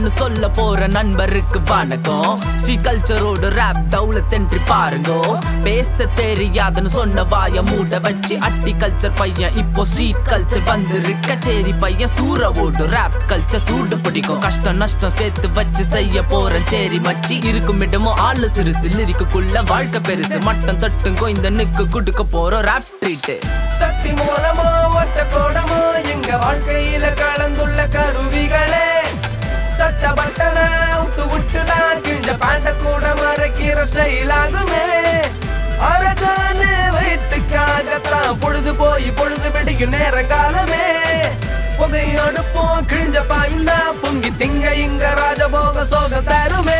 ஒன்னு சொல்ல போற நண்பருக்கு வணக்கம் ஸ்ரீ கல்ச்சரோட ரேப் தௌலத் என்று பாருங்க பேச தெரியாதுன்னு சொன்ன வாய மூட வச்சு அட்டி கல்ச்சர் பையன் இப்போ ஸ்ட்ரீட் கல்ச்சர் வந்திருக்க சேரி பையன் சூற ஓடு ரேப் கல்ச்சர் சூடு பிடிக்கும் கஷ்டம் நஷ்டம் சேர்த்து வச்சு செய்ய போறேன் சேரி மச்சி இருக்கும் இடமும் ஆளு சிறுசு லிரிக்குள்ள வாழ்க்கை பெருசு மட்டம் தட்டும் கொய்ந்த நிக்கு குடுக்க போறோம் ரேப் ட்ரீட் சக்தி மூலமோ ஒட்ட கோடமோ எங்க வாழ்க்கையில கலந்துள்ள கருவிகளே சட்ட பட்டன விட்டு விட்டுதான் கிஞ்ச பாண்ட கூட மறைக்கிற ஸ்டைல் ஆகுமே அரகானு வைத்துக்காகத்தான் பொழுது போய் பொழுது வெடிக்கும் நேர காலமே புகை அடுப்போம் கிழிஞ்ச பாய்ந்தா பொங்கி திங்க இங்க ராஜபோக சோக தருமே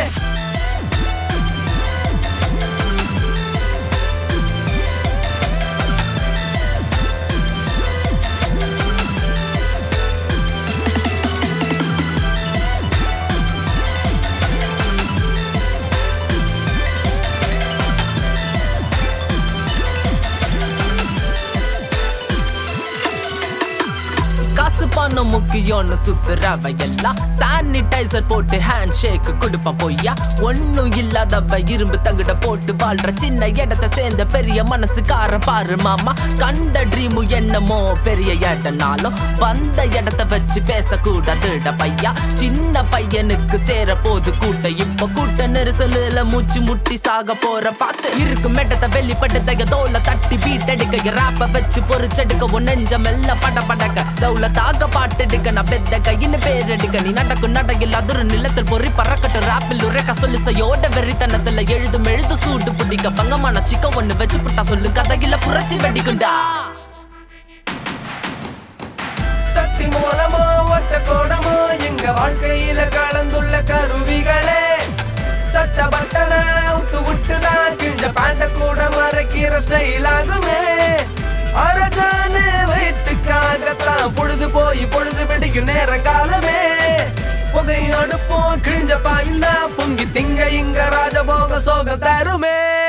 காசு பணம் முக்கியம்னு சுத்துறவ எல்லாம் சானிடைசர் போட்டு ஹேண்ட் ஷேக் கொடுப்பான் பொய்யா ஒண்ணும் இல்லாதவ இரும்பு தகுட போட்டு வாழ்ற சின்ன இடத்த சேர்ந்த பெரிய மனசுக்காரன் பாரு மாமா கண்ட ட்ரீமு என்னமோ பெரிய இடம்னாலும் வந்த இடத்த வச்சு பேசக்கூடாதுட பையா சின்ன பையனுக்கு சேர போது கூட்ட இப்ப கூட்ட நெரிசலுல மூச்சு முட்டி சாக போற பார்த்து இருக்கு மெட்டத்தை வெளிப்பட்டதைய தோல தட்டி பீட் எடுக்க ராப்ப வச்சு பொறிச்செடுக்க உன் நெஞ்சம் எல்லாம் பட படக்க தௌல தாக பாட்டெடுக்க நான் பெத்த கையின்னு பேர் எடுக்க நீ நடக்கும் நடையில் அதிரு நிலத்தில் பொறி பறக்கட்டும் ராப்பில் உரைக்க சொல்லு செய்யோட வெறித்தனத்துல எழுதும் எழுது சூடு பிடிக்க பங்கமான சிக்க ஒண்ணு வச்சு புட்டா சொல்லு கதையில புரட்சி வெடிக்குண்டா சக்தி மூலமோ ஒட்ட கோடமோ எங்க வாழ்க்கையில கலந்துள்ள கருவிகளே சட்ட பட்டன விட்டு விட்டுதான் கிஞ்ச பாண்ட கூட மறைக்கிற ஸ்டைல் ஆகுமே அரகானு வைத்துக்காகத்தான் பொழுது போய் பொழுது வெடிக்கும் நேர காலமே புகை அடுப்போம் கிழிஞ்ச பாய்ந்தா பொங்கி திங்க இங்க ராஜபோக சோக தருமே